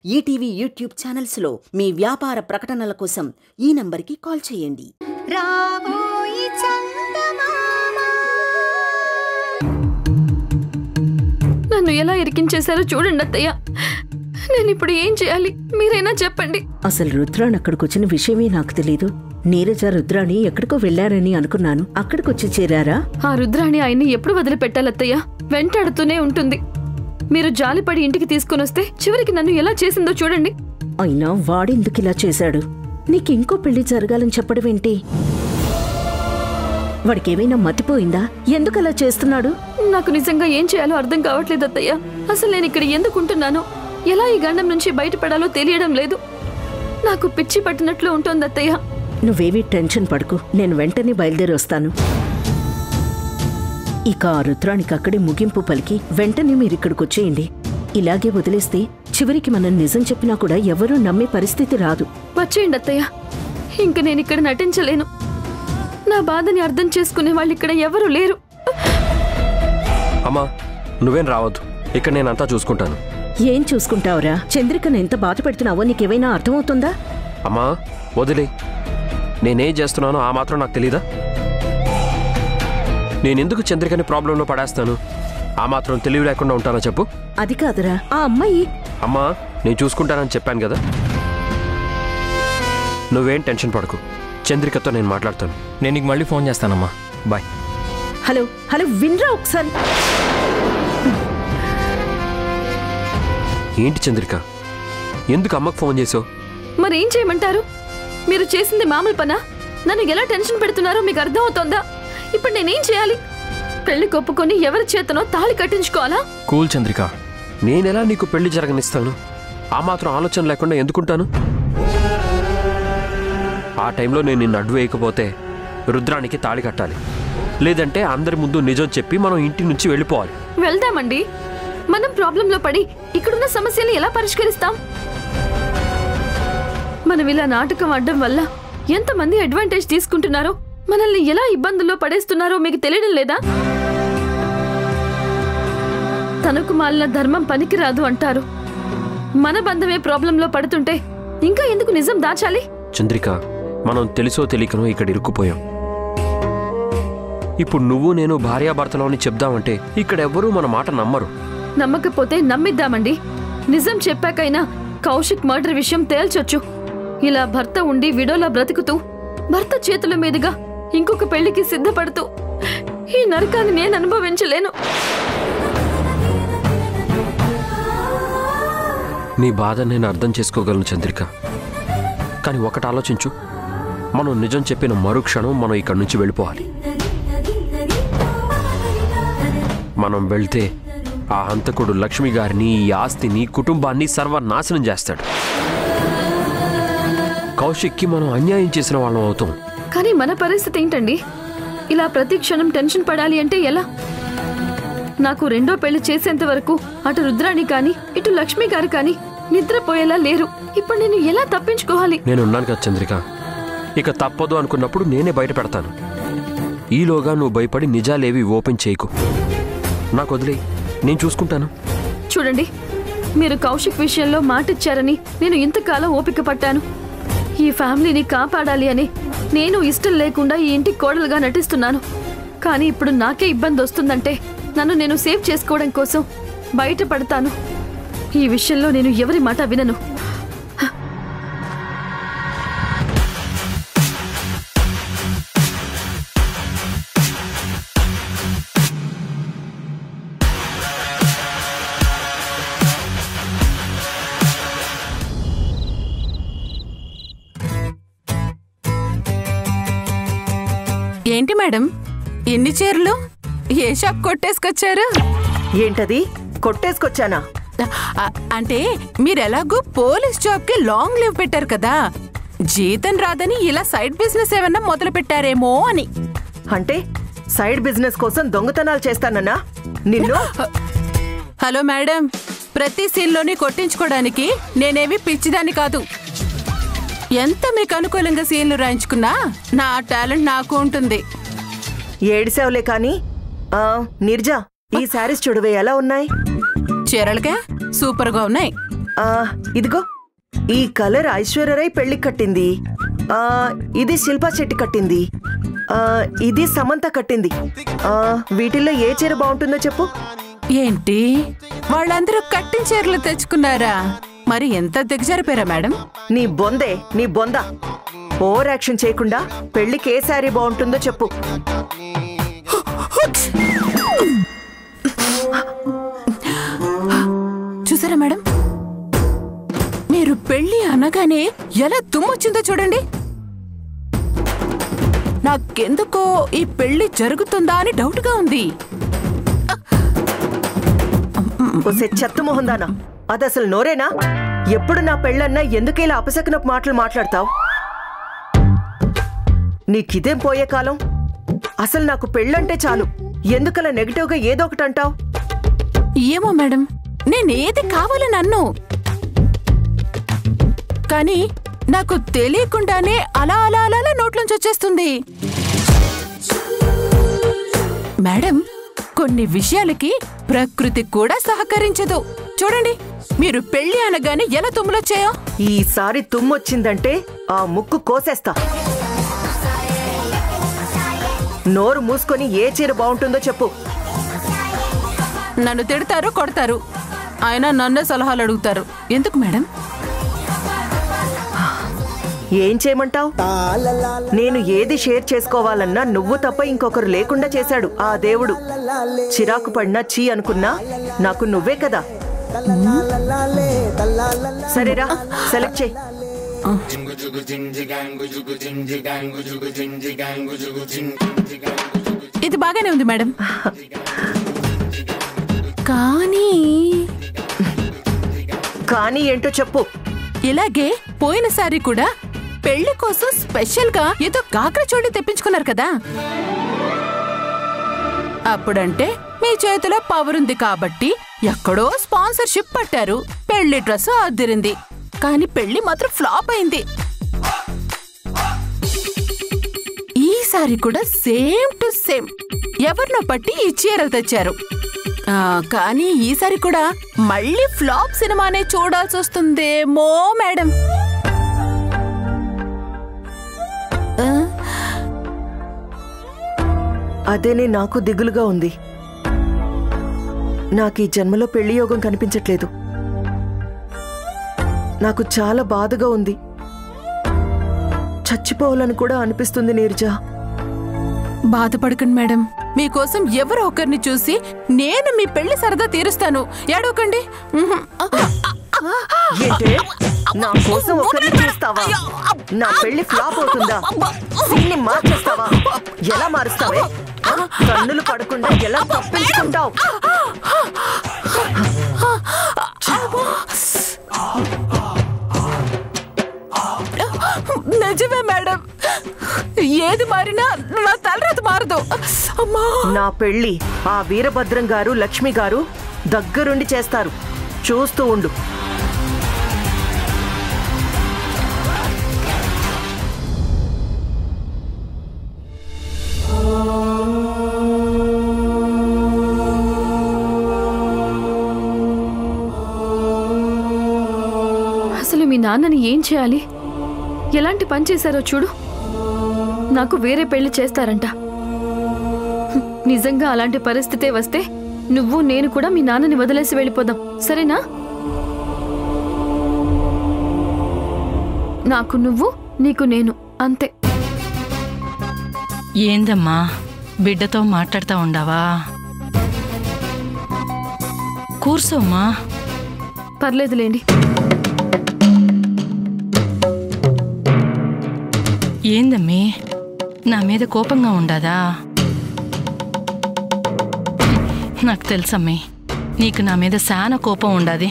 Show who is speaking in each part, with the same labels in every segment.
Speaker 1: ETV YouTube ఛానల్స్లో మీ వ్యాపార ప్రకటనల కోసం ఈ నంబర్కి కాల్ చేయండి
Speaker 2: రాబోయి చందమామ
Speaker 3: నన్ను ఎలా ఇరికించేశారో చూడండి అత్తయ్య నేను ఇప్పుడు ఏం చేయాలి మీరైనా చెప్పండి
Speaker 4: అసలు రుద్రాన్ అక్కడికి వచ్చిన విషయమే నాకు తెలీదు నీరజ రుద్రాని ఎక్కడికో వెళ్లారని అనుకున్నాను అక్కడికొచ్చి చేరారా
Speaker 3: ఆ రుద్రాణి ఆయన్ని ఎప్పుడు వదిలిపెట్టాలత్తయ్య వెంటాడుతూనే ఉంటుంది మీరు జాలిపడి ఇంటికి తీసుకుని వస్తే చివరికి నన్ను ఎలా చేసిందో చూడండి
Speaker 4: అయినా వాడెందుకు ఇలా చేశాడు నీకు ఇంకో పెళ్లి జరగాలని చెప్పడమేంటి వాడికేమైనా మతిపోయిందా ఎందుకు అలా చేస్తున్నాడు
Speaker 3: నాకు నిజంగా ఏం చేయాలో అర్థం కావట్లేదు అత్తయ్య అసలు నేను ఇక్కడ ఎందుకు ఉంటున్నాను ఎలా ఈ గండం నుంచి బయటపడాలో తెలియడం లేదు నాకు పిచ్చి పట్టినట్లు ఉంటుంది అత్తయ్య
Speaker 4: నువ్వేవీ టెన్షన్ పడకు నేను వెంటనే బయలుదేరి వస్తాను ఇక ఆ రుద్రానికి అక్కడే ముగింపు పలికి వెంటనే మీరు ఇక్కడికి వచ్చేయండి ఇలాగే వదిలేస్తే చివరికి మనం నిజం చెప్పినా కూడా ఎవరూ నమ్మే పరిస్థితి రాదు
Speaker 3: వచ్చేయండి అత్తయ్య ఇంక నేను ఇక్కడ నటించలేను నా బాధని అర్థం చేసుకునే వాళ్ళు ఇక్కడ ఎవరూ లేరు
Speaker 5: అమ్మా నువ్వేం రావద్దు ఇక్కడ నేనంతా చూసుకుంటాను
Speaker 4: ఏం చూసుకుంటావురా చంద్రికను ఎంత బాధ పెడుతున్నావో నీకేమైనా అర్థమవుతుందా
Speaker 5: అమ్మా వదిలే నేనేం చేస్తున్నానో ఆ మాత్రం నాకు తెలీదా నేనెందుకు చంద్రికని ప్రాబ్లంలో పడేస్తాను ఆ మాత్రం తెలివి లేకుండా ఉంటానా చెప్పు
Speaker 4: అది కాదురా ఆ అమ్మాయి
Speaker 5: అమ్మా నేను చూసుకుంటానని చెప్పాను కదా నువ్వేం టెన్షన్ పడకు చంద్రికతో నేను మాట్లాడతాను
Speaker 6: నేను నీకు మళ్ళీ ఫోన్ చేస్తానమ్మా బాయ్
Speaker 4: హలో హలో వినరా ఒకసారి
Speaker 5: ఏంటి చంద్రిక ఎందుకు అమ్మకు ఫోన్ చేసావు
Speaker 3: మరి ఏం చేయమంటారు మీరు చేసింది మామూలు పనా నన్ను ఎలా టెన్షన్ పెడుతున్నారో మీకు అర్థమవుతోందా ఇప్పుడు నేనేం చేయాలి పెళ్లి కొప్పుకొని ఎవరి చేతనో తాళి కట్టించుకోవాలా
Speaker 6: కూల్ చంద్రిక
Speaker 5: నేనెలా నీకు పెళ్లి జరగనిస్తాను ఆ మాత్రం ఆలోచన లేకుండా ఎందుకుంటాను ఆ టైంలో నేను నిన్ను అడ్డు వేయకపోతే రుద్రానికి తాళి కట్టాలి లేదంటే అందరి ముందు నిజం చెప్పి మనం ఇంటి నుంచి వెళ్ళిపోవాలి
Speaker 3: వెళ్దామండి మనం ప్రాబ్లంలో పడి ఇక్కడున్న సమస్యలు ఎలా పరిష్కరిస్తాం మనం ఇలా నాటకం ఆడడం వల్ల ఎంతమంది అడ్వాంటేజ్ తీసుకుంటున్నారో మనల్ని ఎలా ఇబ్బందుల్లో పడేస్తున్నారో మీకు తెలియడం లేదా తనకు మాలిన ధర్మం పనికిరాదు అంటారు మన బంధమే ప్రాబ్లంలో పడుతుంటే ఇంకా ఎందుకు నిజం దాచాలి
Speaker 5: చంద్రిక మనం తెలుసో తెలియకనో ఇక్కడ ఇరుక్కుపోయాం ఇప్పుడు నువ్వు నేను భార్యాభర్తలో అని చెప్దామంటే ఇక్కడ ఎవ్వరూ మన మాట నమ్మరు
Speaker 3: నమ్మకపోతే నమ్మిద్దామండి నిజం చెప్పాకైనా కౌశిక్ మర్డర్ విషయం తేల్చొచ్చు ఇలా భర్త ఉండి విడోలా బ్రతుకుతూ భర్త చేతుల మీదుగా ఇంకొక పెళ్లికి సిద్ధపడుతూ ఈ నరకాన్ని నేను అనుభవించలేను
Speaker 5: నీ బాధ నేను అర్థం చేసుకోగలను చంద్రిక కానీ ఒకటి ఆలోచించు మనం నిజం చెప్పిన మరుక్షణం మనం ఇక్కడి నుంచి వెళ్ళిపోవాలి మనం వెళ్తే ఆ హంతకుడు లక్ష్మి గారిని ఈ ఆస్తిని కుటుంబాన్ని సర్వనాశనం చేస్తాడు కౌశిక్కి మనం అన్యాయం చేసిన వాళ్ళం అవుతాం
Speaker 3: కానీ మన పరిస్థితి ఏంటండి ఇలా ప్రతి క్షణం టెన్షన్ పడాలి అంటే ఎలా నాకు రెండో పెళ్లి చేసేంత వరకు అటు రుద్రాణి కాని ఇటు లక్ష్మి గారు కాని నిద్రపోయేలా లేరు ఇప్పుడు నేను ఎలా తప్పించుకోవాలి
Speaker 5: నేను ఉన్నాను కదా చంద్రిక ఇక తప్పదు అనుకున్నప్పుడు నేనే బయట పెడతాను ఈలోగా నువ్వు భయపడి నిజాలేవి ఓపెన్ చేయకు నాకు వదిలే నేను చూసుకుంటాను
Speaker 3: చూడండి మీరు కౌశిక్ విషయంలో మాటిచ్చారని నేను ఇంతకాలం ఓపిక పట్టాను ఈ ఫ్యామిలీని కాపాడాలి అని నేను ఇష్టం లేకుండా ఈ ఇంటికి కోడలుగా నటిస్తున్నాను కానీ ఇప్పుడు నాకే ఇబ్బంది వస్తుందంటే నన్ను నేను సేవ్ చేసుకోవడం కోసం బయటపడతాను ఈ విషయంలో నేను ఎవరి మాట వినను
Speaker 7: ఏంటి మేడం ఎన్ని చీరలు ఏ షాప్ కొట్టేసుకొచ్చారు
Speaker 4: ఏంటది కొట్టేసుకొచ్చానా
Speaker 7: అ- అంటే మీరు ఎలాగో పోలీస్ జాబ్ కి లాంగ్ లీవ్ పెట్టారు కదా జీతం రాదని ఇలా సైడ్ బిజినెస్ ఏమన్నా మొదలు పెట్టారేమో అని
Speaker 8: అంటే సైడ్ బిజినెస్ కోసం దొంగతనాలు చేస్తానన్నా నిన్ను
Speaker 7: హలో మేడం ప్రతి సీన్లోని కొట్టించుకోవడానికి నేనేమి పిచ్చిదాన్ని కాదు ఎంత మీకు అనుకూలంగా సీన్లు రాయించుకున్నా నా టాలెంట్ నాకు ఉంటుంది
Speaker 8: ఏడిసావులే కానీ ఆ, నిర్జా ఈ శారీస్ చూడవే ఎలా ఉన్నాయి
Speaker 7: చీరలకే సూపర్ గా ఉన్నాయి
Speaker 8: ఆ, ఇదిగో ఈ కలర్ ఐశ్వర్యరాయ్ పెళ్లి కట్టింది ఆ, ఇది శిల్పా శెట్టి కట్టింది ఆ, ఇది సమంత కట్టింది ఆ, వీటిల్లో ఏ చీర బాగుంటుందో చెప్పు
Speaker 7: ఏంటి వాళ్ళందరూ కట్టిన చీరలు తెచ్చుకున్నారా మరి ఎంత దిగజారిపోయారా మేడం
Speaker 8: నీ బొందే నీ బొంద ఓవర్ యాక్షన్ చేయకుండా పెళ్లికి ఏ శారీ బాగుంటుందో చెప్పు
Speaker 7: చూసారా మేడం మీరు పెళ్లి అనగానే ఎలా తుమ్మొచ్చిందో చూడండి నాకెందుకో ఈ పెళ్లి జరుగుతుందా అని డౌట్ గా ఉంది
Speaker 8: ఒసే చెత్త మొహందానా అది అసలు నోరేనా ఎప్పుడు నా పెళ్ళన్నా ఎందుకేలా అపశకనపు మాటలు మాట్లాడతావు నీకిదేం పోయే కాలం అసలు నాకు పెళ్ళంటే చాలు ఎందుకలా నెగిటివ్గా ఏదో ఒకటి అంటావు
Speaker 7: ఏమో మేడం నేనేది కావాలని అన్ను కానీ నాకు తెలియకుండానే అలా అలా అలా అలా నోట్లోంచి వచ్చేస్తుంది మేడం కొన్ని విషయాలకి ప్రకృతి కూడా సహకరించదు చూడండి మీరు పెళ్లి అనగానే ఎలా తుమ్ములొచ్చాయో
Speaker 8: ఈసారి తుమ్మొచ్చిందంటే ఆ ముక్కు కోసేస్తా నోరు మూసుకొని ఏ చీర బాగుంటుందో చెప్పు
Speaker 7: నన్ను తిడతారు కొడతారు ఆయన నన్నే సలహాలు అడుగుతారు ఎందుకు మేడం
Speaker 8: ఏం చేయమంటావు నేను ఏది షేర్ చేసుకోవాలన్నా నువ్వు తప్ప ఇంకొకరు లేకుండా చేశాడు ఆ దేవుడు చిరాకు పడినా చీ అనుకున్నా నాకు నువ్వే కదా సరేరా సెలెక్ట్ చేయి
Speaker 7: ఇది బాగానే ఉంది మేడం కానీ
Speaker 8: కానీ ఏంటో చెప్పు
Speaker 7: ఇలాగే పోయినసారి కూడా పెళ్లి కోసం స్పెషల్ గా ఏదో కాకర చోడి తెప్పించుకున్నారు కదా అప్పుడంటే మీ చేతిలో పవర్ ఉంది కాబట్టి ఎక్కడో స్పాన్సర్షిప్ పట్టారు పెళ్లి డ్రెస్ అదిరింది కానీ పెళ్లి మాత్రం ఫ్లాప్ అయింది ఈసారి కూడా సేమ్ టు సేమ్ ఎవరినో పట్టి ఈ చీరలు తెచ్చారు ఆ, కానీ ఈసారి కూడా మళ్ళీ ఫ్లాప్ సినిమానే చూడాల్సి వస్తుందేమో మేడం ఆ,
Speaker 8: అదేనే నాకు దిగులుగా ఉంది నాకు ఈ జన్మలో పెళ్లి యోగం కనిపించట్లేదు నాకు చాలా బాధగా ఉంది చచ్చిపోవాలని కూడా అనిపిస్తుంది నీర్జా
Speaker 7: బాధపడకండి మేడం మీకోసం ఎవరో ఒకరిని చూసి నేను మీ పెళ్లి సరదా తీరుస్తాను ఏడవకండి ఉహుం.
Speaker 8: ఏంటే నా కోసం ఒకరిని చూస్తావా నా పెళ్లి ఫ్లాప్ అవుతుందా సీన్ని మార్చేస్తావా ఎలా మారుస్తావే ఆ? కన్నులు పడకుండా ఎలా తప్పించుకుంటావు
Speaker 7: నిజమే మేడం ఏది మారినా నా తలరాత మారదు అమ్మా
Speaker 8: నా పెళ్లి ఆ వీరభద్రం గారు లక్ష్మి గారు దగ్గరుండి చేస్తారు చూస్తూ ఉండు
Speaker 3: అసలు మీ నాన్నని ఏం చేయాలి ఎలాంటి పని చేశారో చూడు నాకు వేరే పెళ్లి చేస్తారంట హ్మ్, నిజంగా అలాంటి పరిస్థితే వస్తే నువ్వు నేను కూడా మీ నాన్నని వదిలేసి వెళ్ళిపోదాం సరేనా నాకు నువ్వు నీకు నేను అంతే
Speaker 9: ఏందమ్మా బిడ్డతో మాట్లాడుతా ఉండావా కూర్చోమ్మా
Speaker 3: పర్లేదులేండి
Speaker 9: ఏందమ్మీ నా మీద కోపంగా ఉండాదా నాకు తెలుసమ్మీ నీకు నా మీద చాలా కోపం ఉండాది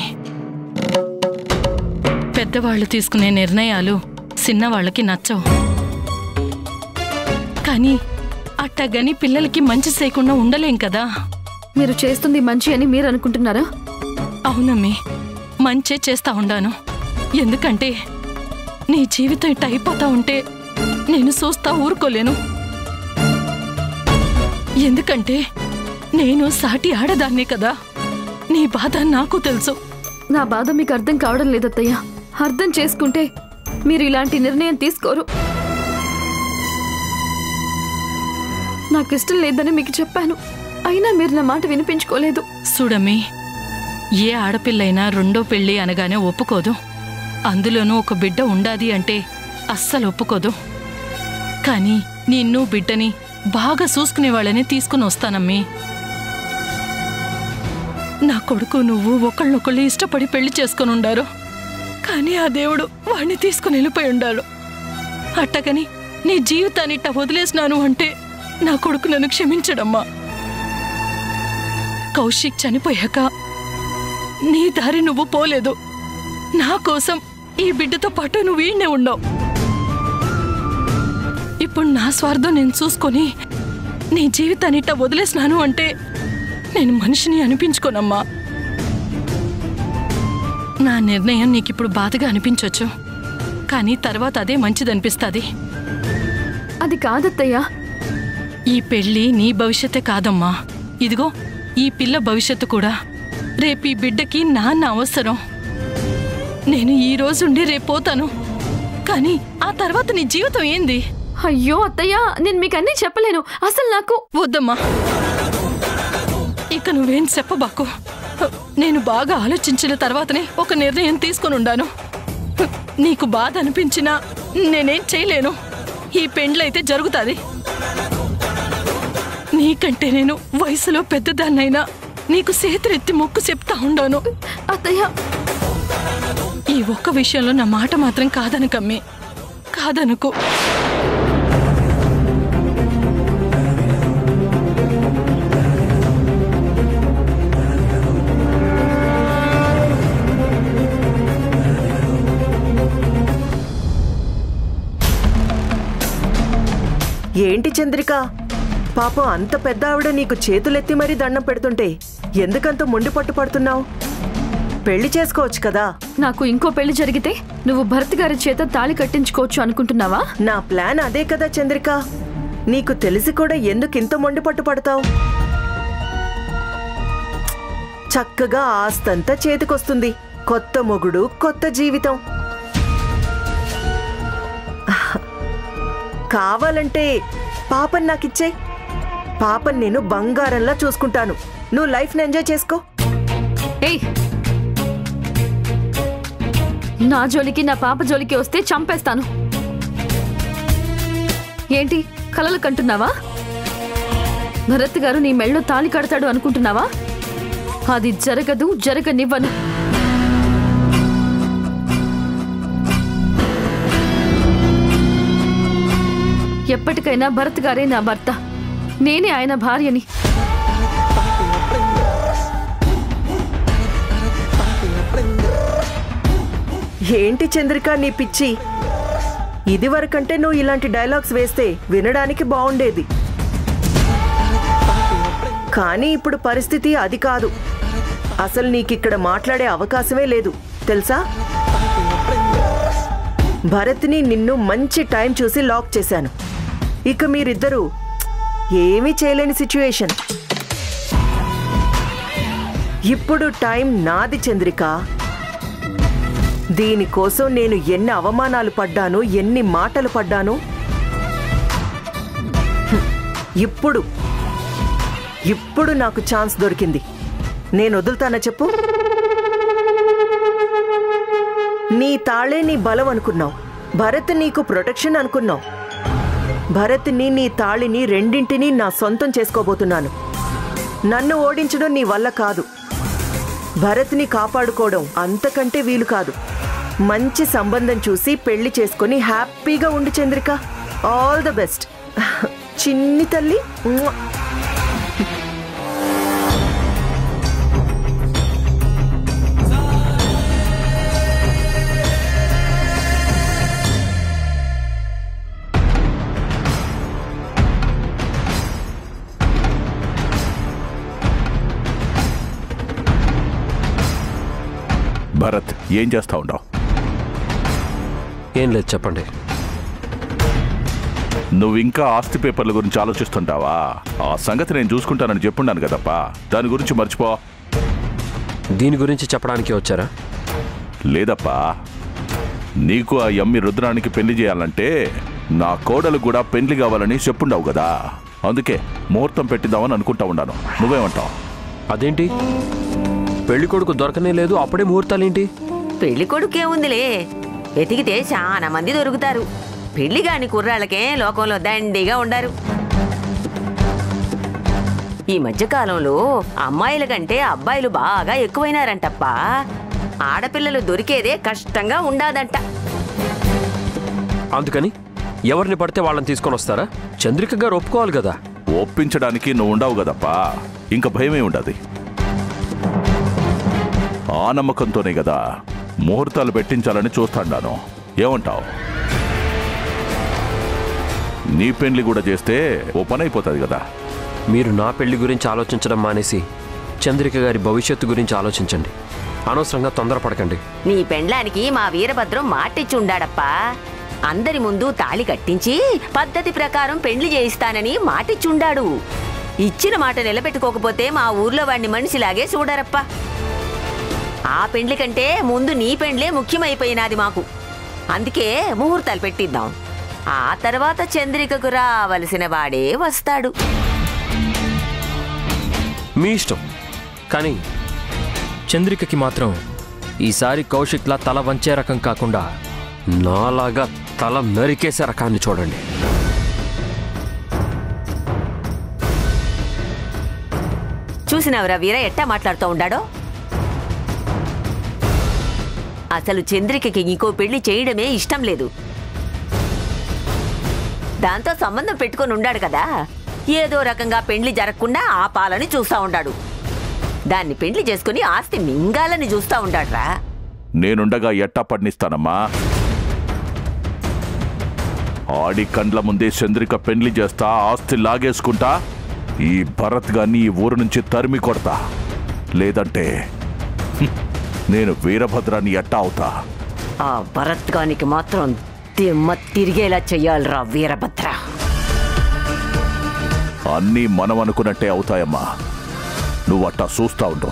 Speaker 9: పెద్దవాళ్ళు తీసుకునే నిర్ణయాలు చిన్నవాళ్ళకి నచ్చవు కానీ అట్టగని పిల్లలకి మంచి చేయకుండా ఉండలేం కదా
Speaker 3: మీరు చేస్తుంది మంచి అని మీరు అనుకుంటున్నారా
Speaker 9: అవునమ్మి మంచే చేస్తా ఉండాను ఎందుకంటే నీ జీవితం ఇట్ట అయిపోతా ఉంటే నేను చూస్తా ఊరుకోలేను ఎందుకంటే నేను సాటి ఆడదాన్నే కదా నీ బాధ నాకు తెలుసు
Speaker 3: నా బాధ మీకు అర్థం కావడం లేదత్తయ్య అర్థం చేసుకుంటే మీరు ఇలాంటి నిర్ణయం తీసుకోరు నాకు ఇష్టం లేదని మీకు చెప్పాను అయినా మీరు నా మాట వినిపించుకోలేదు
Speaker 9: చూడమ్మి ఏ ఆడపిల్లైనా రెండో పెళ్ళి అనగానే ఒప్పుకోదు అందులోనూ ఒక బిడ్డ ఉండాది అంటే అస్సలు ఒప్పుకోదు కానీ నిన్ను బిడ్డని బాగా చూసుకునే వాళ్ళని తీసుకుని వస్తానమ్మీ నా కొడుకు నువ్వు ఒకళ్ళనొకళ్ళు ఇష్టపడి పెళ్లి చేసుకుని ఉండారు కానీ ఆ దేవుడు వాడిని తీసుకుని వెళ్ళిపోయి ఉండాడు అట్టగని నీ జీవితాన్ని ఇట్ట వదిలేసినాను అంటే నా కొడుకు నన్ను క్షమించడమ్మా కౌశిక్ చనిపోయాక నీ దారి నువ్వు పోలేదు నా కోసం ఈ బిడ్డతో పాటు నువ్వు ఈయనే ఉండవు ఇప్పుడు నా స్వార్థం నేను చూసుకొని నీ జీవితాన్ని ఇట్ట వదిలేసినాను అంటే నేను మనిషిని అనిపించుకోనమ్మా నా నిర్ణయం నీకిప్పుడు బాధగా అనిపించవచ్చు కానీ తర్వాత అదే మంచిదనిపిస్తుంది
Speaker 3: అది కాదత్తయ్యా
Speaker 9: ఈ పెళ్లి నీ భవిష్యత్తే కాదమ్మా ఇదిగో ఈ పిల్ల భవిష్యత్తు కూడా రేపు ఈ బిడ్డకి నాన్న అవసరం నేను ఈ రోజుండి రేపు పోతాను కానీ ఆ తర్వాత నీ జీవితం ఏంది
Speaker 3: అయ్యో అత్తయ్య నేను మీకు అన్నీ చెప్పలేను అసలు నాకు
Speaker 9: వద్దమ్మా ఇక నువ్వేం చెప్పబాకు నేను బాగా ఆలోచించిన తర్వాతనే ఒక నిర్ణయం తీసుకొని ఉండాను నీకు బాధ అనిపించినా నేనేం చేయలేను ఈ పెండ్లైతే జరుగుతుంది నీకంటే నేను వయసులో పెద్దదాన్నైనా నీకు చేతులెత్తి మొక్కు చెప్తా ఉండాను
Speaker 3: అత్తయ్య
Speaker 9: ఈ ఒక్క విషయంలో నా మాట మాత్రం కాదనకమ్మి కాదనుకో
Speaker 8: ఏంటి చంద్రిక పాపం అంత పెద్ద ఆవిడ నీకు చేతులెత్తి మరీ దండం పెడుతుంటే ఎందుకంత మొండి పట్టు పడుతున్నావు పెళ్లి చేసుకోవచ్చు కదా
Speaker 3: నాకు ఇంకో పెళ్లి జరిగితే నువ్వు భరత్ గారి చేత తాళి కట్టించుకోవచ్చు అనుకుంటున్నావా
Speaker 8: నా ప్లాన్ అదే కదా చంద్రిక నీకు తెలిసి కూడా ఎందుకు ఇంత మొండి పట్టు పడతావు చక్కగా ఆస్తంతా చేతికొస్తుంది కొత్త మొగుడు కొత్త జీవితం కావాలంటే పాపని నాకిచ్చేయ్ పాపని నేను బంగారంలా చూసుకుంటాను నువ్వు లైఫ్ని ఎంజాయ్ చేసుకో
Speaker 3: ఏయ్ నా జోలికి నా పాప జోలికి వస్తే చంపేస్తాను ఏంటి కలలు కంటున్నావా భరత్ గారు నీ మెళ్ళో తాళి కడతాడు అనుకుంటున్నావా అది జరగదు జరగనివ్వను ఎప్పటికైనా భరత్ గారే నా భర్త నేనే ఆయన భార్యని
Speaker 8: ఏంటి చంద్రిక నీ పిచ్చి ఇది వరకంటే నువ్వు ఇలాంటి డైలాగ్స్ వేస్తే వినడానికి బాగుండేది కానీ ఇప్పుడు పరిస్థితి అది కాదు అసలు నీకిక్కడ మాట్లాడే అవకాశమే లేదు తెలుసా భరత్ని నిన్ను మంచి టైం చూసి లాక్ చేశాను ఇక మీరిద్దరూ ఏమీ చేయలేని సిచ్యుయేషన్ ఇప్పుడు టైం నాది చంద్రిక దీనికోసం నేను ఎన్ని అవమానాలు పడ్డాను ఎన్ని మాటలు పడ్డాను హ్మ్. ఇప్పుడు ఇప్పుడు నాకు ఛాన్స్ దొరికింది నేను వదులుతానా చెప్పు నీ తాళే నీ బలం అనుకున్నావు భరత్ నీకు ప్రొటెక్షన్ అనుకున్నావు భరత్ని నీ తాళిని రెండింటినీ నా సొంతం చేసుకోబోతున్నాను నన్ను ఓడించడం నీ వల్ల కాదు భరత్ని కాపాడుకోవడం అంతకంటే వీలు కాదు మంచి సంబంధం చూసి పెళ్లి చేసుకొని హ్యాపీగా ఉండు చంద్రిక ఆల్ ద బెస్ట్ చిన్ని తల్లి మ్వా.
Speaker 10: భరత్ ఏం చేస్తా ఉండవు
Speaker 5: ఏం లేదు చెప్పండి
Speaker 10: నువ్వు ఇంకా ఆస్తి పేపర్ల గురించి ఆలోచిస్తుంటావా ఆ సంగతి నేను చూసుకుంటానని చెప్పుండాను కదప్పా దాని గురించి మర్చిపో
Speaker 5: దీని గురించి చెప్పడానికి వచ్చారా
Speaker 10: లేదప్పా నీకు ఆ యమ్మి రుద్రానికి పెళ్లి చేయాలంటే నా కోడలు కూడా పెళ్లి కావాలని చెప్పుండవు కదా అందుకే ముహూర్తం పెట్టిద్దామని అనుకుంటా ఉన్నాను నువ్వేమంటావు
Speaker 5: అదేంటి పెళ్లి కొడుకు దొరకనే లేదు అప్పుడే ముహూర్తాలేంటి
Speaker 11: పెళ్లి కొడుకే ఉందిలే వెతికితే చాలా మంది దొరుకుతారు పెళ్లి కాని కుర్రాళ్ళకే లోకంలో దండిగా ఉండారు ఈ మధ్య కాలంలో అమ్మాయిల కంటే అబ్బాయిలు బాగా ఎక్కువైనారంటప్ప ఆడపిల్లలు దొరికేదే కష్టంగా ఉండాదంట
Speaker 5: అందుకని ఎవరిని పడితే వాళ్ళని తీసుకొని వస్తారా చంద్రిక గారు ఒప్పుకోవాలి కదా
Speaker 10: ఒప్పించడానికి నువ్వు ఉండవు కదప్పా ఇంకా భయమే ఉండదు ఆ నమ్మకంతోనే కదా ముహూర్తాలు పెట్టించాలని చూస్తాను ఏమంటావు నీ పెళ్లి కూడా చేస్తే ఓ పని అయిపోతుంది కదా
Speaker 5: మీరు నా పెళ్లి గురించి ఆలోచించడం మానేసి చంద్రిక గారి భవిష్యత్తు గురించి ఆలోచించండి అనవసరంగా తొందరపడకండి
Speaker 11: నీ పెండ్లానికి మా వీరభద్రం మాటిచ్చి ఉండాడప్పా అందరి ముందు తాళి కట్టించి పద్ధతి ప్రకారం పెండ్లి చేయిస్తానని మాటిచ్చుండాడు ఇచ్చిన మాట నిలబెట్టుకోకపోతే మా ఊర్లో వాడిని మనిషిలాగే చూడరప్పా ఆ పెండ్లి కంటే ముందు నీ పెండ్లే ముఖ్యమైపోయినది మాకు అందుకే ముహూర్తాలు పెట్టిద్దాం ఆ తర్వాత చంద్రికకు రావలసిన వాడే వస్తాడు
Speaker 5: మీ ఇష్టం
Speaker 6: కానీ చంద్రికకి మాత్రం ఈసారి కౌశిక్లా తల వంచే రకం కాకుండా
Speaker 5: నాలాగా తల నరికేసే రకాన్ని చూడండి
Speaker 11: చూసినవరా వీర ఎట్టా మాట్లాడుతూ ఉండాడో అసలు చంద్రికకి ఇంకో పెళ్లి చేయడమే ఇష్టం లేదు దాంతో సంబంధం పెట్టుకొని ఉండాడు కదా ఏదో రకంగా పెండ్లి జరగకుండా ఆపాలని చూస్తా ఉండాడు దాన్ని పెండ్లి చేసుకుని ఆస్తి మింగాలని చూస్తా ఉండాడ్రా
Speaker 10: నేనుండగా ఎట్టా పడినిస్తానమ్మా ఆడి కండ్ల ముందే చంద్రిక పెళ్లి చేస్తా ఆస్తి లాగేసుకుంటా ఈ భరత్ గాన్ని ఈ ఊరు నుంచి తరిమి కొడతా లేదంటే హ్మ్, నేను వీరభద్రాన్ని ఎట్టా అవుతా
Speaker 11: ఆ భరత్ గానికి మాత్రం దిమ్మ తిరిగేలా చెయ్యాలిరా వీరభద్ర
Speaker 10: అన్నీ మనం అనుకున్నట్టే అవుతాయమ్మా నువ్వు అట్టా చూస్తా ఉండు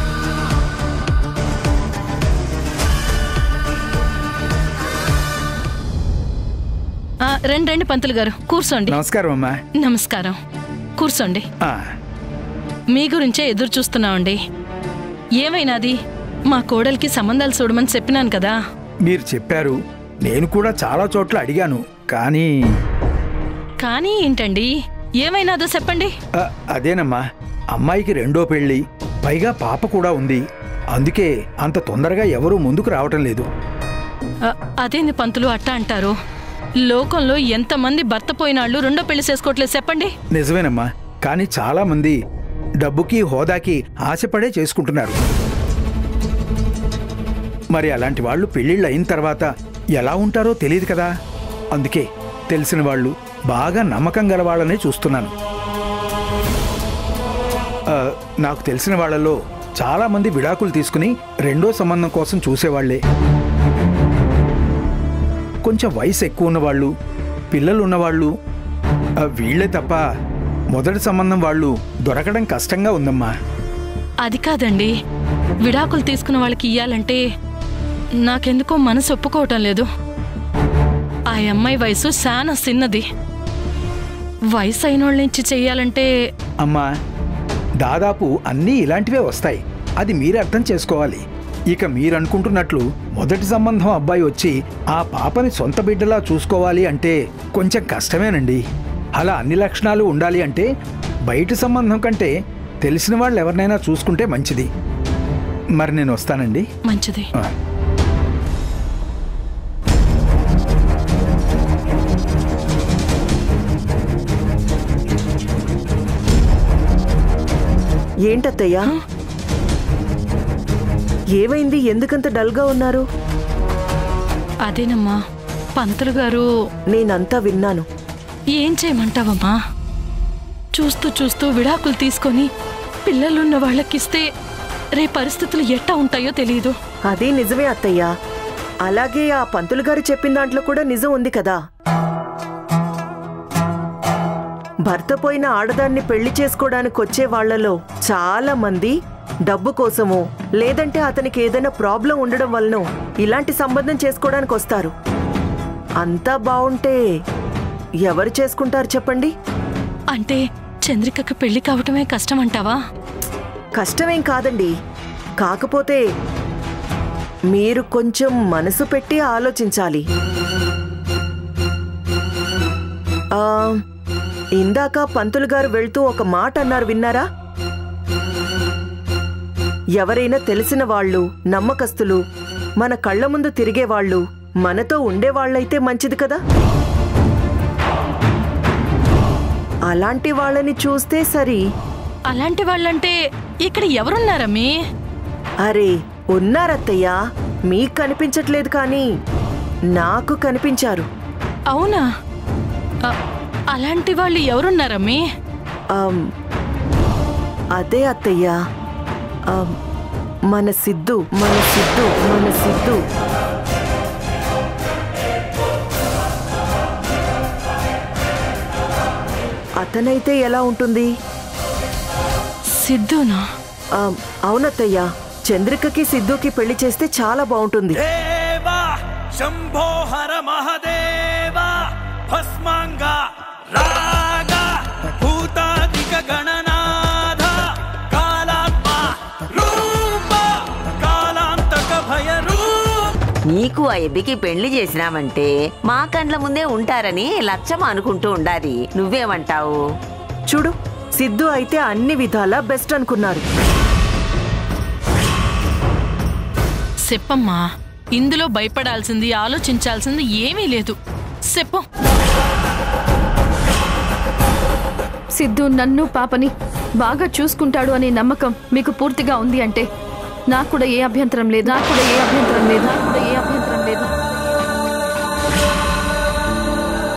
Speaker 9: ఆ, రండి రండి పంతులు గారు కూర్చోండి
Speaker 12: నమస్కారం అమ్మా
Speaker 9: నమస్కారం కూర్చోండి
Speaker 12: ఆ,
Speaker 9: మీ గురించే ఎదురు చూస్తున్నామండి ఏమైనాది మా కోడలికి సంబంధాలు చూడమని చెప్పినాను కదా
Speaker 12: మీరు చెప్పారు నేను కూడా చాలా చోట్ల అడిగాను కానీ
Speaker 9: కానీ ఏంటండి ఏమైనాదో చెప్పండి
Speaker 12: ఆ, అదేనమ్మా అమ్మాయికి రెండో పెళ్ళి పైగా పాప కూడా ఉంది అందుకే అంత తొందరగా ఎవరూ ముందుకు రావటం లేదు
Speaker 9: ఆ, అదేంది పంతులు అట్టా అంటారు లోకంలో ఎంతమంది భర్త పోయినాళ్ళు రెండో పెళ్లి చేసుకోవట్లేదు చెప్పండి
Speaker 12: నిజమేనమ్మా కానీ చాలా మంది డబ్బుకి హోదాకి ఆశపడే చేసుకుంటున్నారు మరి అలాంటి వాళ్ళు పెళ్ళిళ్ళు అయిన తర్వాత ఎలా ఉంటారో తెలియదు కదా అందుకే తెలిసిన వాళ్ళు బాగా నమ్మకం గల వాళ్ళనే చూస్తున్నాను ఆ, నాకు తెలిసిన వాళ్ళలో చాలా మంది విడాకులు తీసుకుని రెండో సంబంధం కోసం చూసేవాళ్లే కొంచెం వయసు ఎక్కువ ఉన్నవాళ్ళు పిల్లలు ఉన్నవాళ్ళు ఆ, వీళ్ళే తప్ప మొదటి సంబంధం వాళ్ళు దొరకడం కష్టంగా ఉందమ్మా
Speaker 9: అది కాదండి విడాకులు తీసుకున్న వాళ్ళకి ఇయ్యాలంటే నాకెందుకో మనసు ఒప్పుకోవటం లేదు ఆ అమ్మాయి వయసు చాలా చిన్నది వయసు అయినోళ్ళ నుంచి చెయ్యాలంటే
Speaker 12: అమ్మా దాదాపు అన్నీ ఇలాంటివే వస్తాయి అది మీరు అర్థం చేసుకోవాలి ఇక మీరనుకుంటున్నట్లు మొదటి సంబంధం అబ్బాయి వచ్చి ఆ పాపని సొంత బిడ్డలా చూసుకోవాలి అంటే కొంచెం కష్టమేనండి అలా అన్ని లక్షణాలు ఉండాలి అంటే బయట సంబంధం కంటే తెలిసిన వాళ్ళు ఎవరినైనా చూసుకుంటే మంచిది మరి నేను వస్తానండి
Speaker 9: మంచిది
Speaker 12: ఆ.
Speaker 8: ఏంటత్తయ్యా ఏమైంది ఎందుకంత డల్గా ఉన్నారు
Speaker 9: అదేనమ్మా పంతులు గారు
Speaker 8: నేనంతా విన్నాను
Speaker 9: ఏం చేయమంటావమ్మా చూస్తూ చూస్తూ విడాకులు తీసుకొని పిల్లలున్న వాళ్ళకిస్తే రే పరిస్థితులు ఎట్టా ఉంటాయో తెలియదు
Speaker 8: అదే నిజమే అత్తయ్యా అలాగే ఆ పంతులు గారు చెప్పిన దాంట్లో కూడా నిజం ఉంది కదా భర్త పోయిన ఆడదాన్ని పెళ్లి చేసుకోవడానికి వచ్చే వాళ్ళలో చాలా మంది డబ్బు కోసమో లేదంటే అతనికి ఏదైనా ప్రాబ్లం ఉండడం వలనో ఇలాంటి సంబంధం చేసుకోవడానికి వస్తారు అంతా బావుంటే ఎవరు చేసుకుంటారు చెప్పండి
Speaker 9: అంటే చంద్రికకు పెళ్లి కావటమే కష్టం అంటావా
Speaker 8: కష్టమేం కాదండి కాకపోతే మీరు కొంచెం మనసు పెట్టి ఆలోచించాలి ఆ, ఇందాక పంతులు గారు వెళ్తూ ఒక మాట అన్నారు విన్నారా ఎవరైనా తెలిసిన వాళ్ళు నమ్మకస్తులు మన కళ్ళ ముందు తిరిగేవాళ్ళు మనతో ఉండేవాళ్ళైతే మంచిది కదా అలాంటి వాళ్ళని చూస్తే సరి
Speaker 9: అలాంటి వాళ్ళంటే ఇక్కడ ఎవరున్నారమ్మీ
Speaker 8: అరే ఉన్నారత్తయ్యా మీకు కనిపించట్లేదు కానీ నాకు కనిపించారు
Speaker 9: అవునా అ- అలాంటి వాళ్ళు ఎవరున్నారమ్మీ
Speaker 8: ఆమ్, అదే అత్తయ్యా ఆమ్, మన సిద్ధు మన సిద్ధు మన సిద్ధు అతనైతే ఎలా ఉంటుంది
Speaker 9: సిద్ధునా
Speaker 8: ఆమ్, అవునత్తయ్యా చంద్రికకి సిద్ధుకి పెళ్లి చేస్తే చాలా బాగుంటుంది
Speaker 13: దేవా శంభో హర మహదేవ భస్మాంగ రాగ భూతాదిక గణనాథ కాలాత్మ రూప కాలాంతక భయ
Speaker 11: నీకు ఆ ఎబ్బికి పెళ్లి చేసినామంటే మా కండ్ల ముందే ఉంటారని లచ్చమ్మ అనుకుంటూ ఉండాలి నువ్వేమంటావు
Speaker 8: చూడు సిద్ధు అయితే అన్ని విధాలా బెస్ట్ అనుకున్నారు
Speaker 9: చెప్పమ్మా ఇందులో భయపడాల్సింది ఆలోచించాల్సింది ఏమీ లేదు చెప్పు
Speaker 3: సిద్ధు నన్ను పాపని బాగా చూసుకుంటాడు అనే నమ్మకం మీకు పూర్తిగా ఉంది అంటే నాకు కూడా ఏ అభ్యంతరం లేదు నాకు కూడా ఏ అభ్యంతరం లేదు నాకు కూడా ఏ అభ్యంతరం